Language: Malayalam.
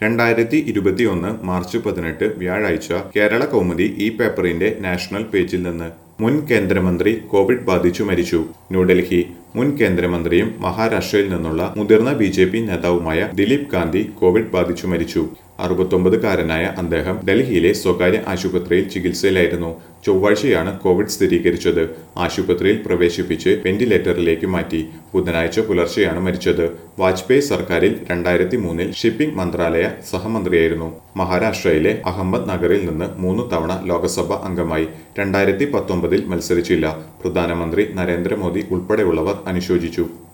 രണ്ടായിരത്തി ഇരുപത്തിയൊന്ന് മാർച്ച് പതിനെട്ട് വ്യാഴാഴ്ച കേരള കൗമുദി ഈ പേപ്പറിന്റെ നാഷണൽ പേജിൽ നിന്ന് മുൻ കേന്ദ്രമന്ത്രി കോവിഡ് ബാധിച്ചു മരിച്ചു ന്യൂഡൽഹി മുൻ കേന്ദ്രമന്ത്രിയും മഹാരാഷ്ട്രയിൽ നിന്നുള്ള മുതിർന്ന ബി ജെ പി നേതാവുമായ ദിലീപ് ഗാന്ധി കോവിഡ് ബാധിച്ചു മരിച്ചു അറുപത്തൊമ്പതുകാരനായ അദ്ദേഹം ഡൽഹിയിലെ സ്വകാര്യ ആശുപത്രിയിൽ ചികിത്സയിലായിരുന്നു ചൊവ്വാഴ്ചയാണ് കോവിഡ് സ്ഥിരീകരിച്ചത് ആശുപത്രിയിൽ പ്രവേശിപ്പിച്ച് വെന്റിലേറ്ററിലേക്ക് മാറ്റി ബുധനാഴ്ച പുലർച്ചെയാണ് മരിച്ചത് വാജ്പേയി സർക്കാരിൽ രണ്ടായിരത്തി മൂന്നിൽ ഷിപ്പിംഗ് മന്ത്രാലയ സഹമന്ത്രിയായിരുന്നു മഹാരാഷ്ട്രയിലെ അഹമ്മദ് നഗറിൽ നിന്ന് മൂന്ന് തവണ ലോക്സഭ അംഗമായി രണ്ടായിരത്തി പത്തൊമ്പതിൽ മത്സരിച്ചില്ല പ്രധാനമന്ത്രി നരേന്ദ്രമോദി ഉൾപ്പെടെയുള്ളവർ അനുശോചിച്ചു